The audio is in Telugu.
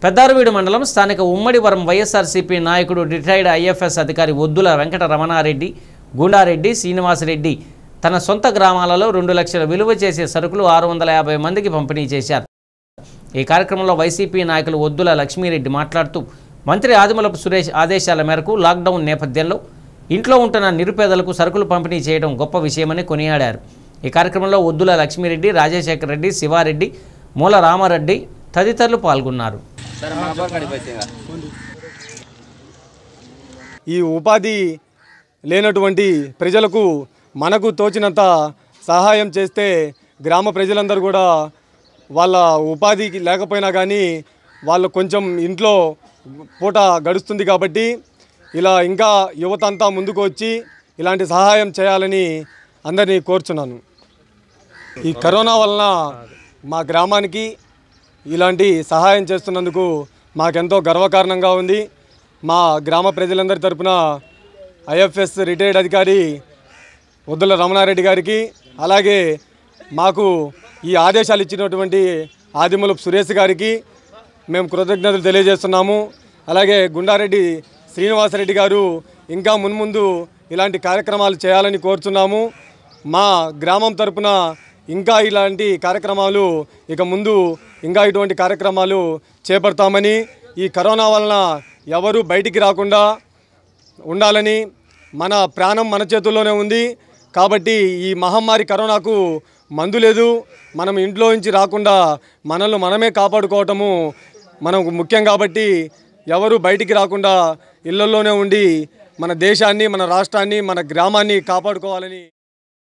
పెద్దారవీడు మండలం స్థానిక ఉమ్మడివరం వైఎస్ఆర్సీపీ నాయకుడు రిటైర్డ్ ఐఎఫ్ఎస్ అధికారి ఒద్దుల వెంకట రమణారెడ్డి గుండారెడ్డి శ్రీనివాసరెడ్డి తన సొంత గ్రామాలలో రెండు లక్షల విలువ చేసే సరుకులు ఆరు వందల యాభై మందికి పంపిణీ చేశారు ఈ కార్యక్రమంలో వైసీపీ నాయకులు ఒద్దుల లక్ష్మీరెడ్డి మాట్లాడుతూ మంత్రి ఆదిమలపు సురేష్ ఆదేశాల మేరకు లాక్డౌన్ నేపథ్యంలో ఇంట్లో ఉంటున్న నిరుపేదలకు సరుకులు పంపిణీ చేయడం గొప్ప విషయమని కొనియాడారు ఈ కార్యక్రమంలో ఒద్దుల లక్ష్మీరెడ్డి రాజశేఖర రెడ్డి శివారెడ్డి మూల రామారెడ్డి తదితరులు పాల్గొన్నారు ఈ ఉపాధి లేనటువంటి ప్రజలకు మనకు తోచినంత సహాయం చేస్తే గ్రామ ప్రజలందరూ కూడా వాళ్ళ ఉపాధికి లేకపోయినా కానీ వాళ్ళు కొంచెం ఇంట్లో పూట గడుస్తుంది కాబట్టి ఇలా ఇంకా యువత అంతా ముందుకు వచ్చి ఇలాంటి సహాయం చేయాలని అందరినీ కోరుచున్నాను ఈ కరోనా వలన మా గ్రామానికి ఇలాంటి సహాయం చేస్తున్నందుకు మాకెంతో గర్వకారణంగా ఉంది మా గ్రామ ప్రజలందరి తరపున ఐఎఫ్ఎస్ రిటైర్డ్ అధికారి ఉద్దుల రమణారెడ్డి గారికి అలాగే మాకు ఈ ఆదేశాలు ఇచ్చినటువంటి ఆదిమూలపు సురేష్ గారికి మేము కృతజ్ఞతలు తెలియజేస్తున్నాము అలాగే గుండారెడ్డి శ్రీనివాసరెడ్డి గారు ఇంకా మున్ముందు ఇలాంటి కార్యక్రమాలు చేయాలని కోరుచున్నాము మా గ్రామం తరపున ఇంకా ఇలాంటి కార్యక్రమాలు ఇక ముందు ఇంకా ఇటువంటి కార్యక్రమాలు చేపడతామని ఈ కరోనా వలన ఎవరు బయటికి రాకుండా ఉండాలని మన ప్రాణం మన చేతుల్లోనే ఉంది కాబట్టి ఈ మహమ్మారి కరోనాకు మందు లేదు మనం ఇంట్లో నుంచి రాకుండా మనల్ని మనమే కాపాడుకోవటము మనకు ముఖ్యం కాబట్టి ఎవరు బయటికి రాకుండా ఇళ్లలోనే ఉండి మన దేశాన్ని మన రాష్ట్రాన్ని మన గ్రామాన్ని కాపాడుకోవాలని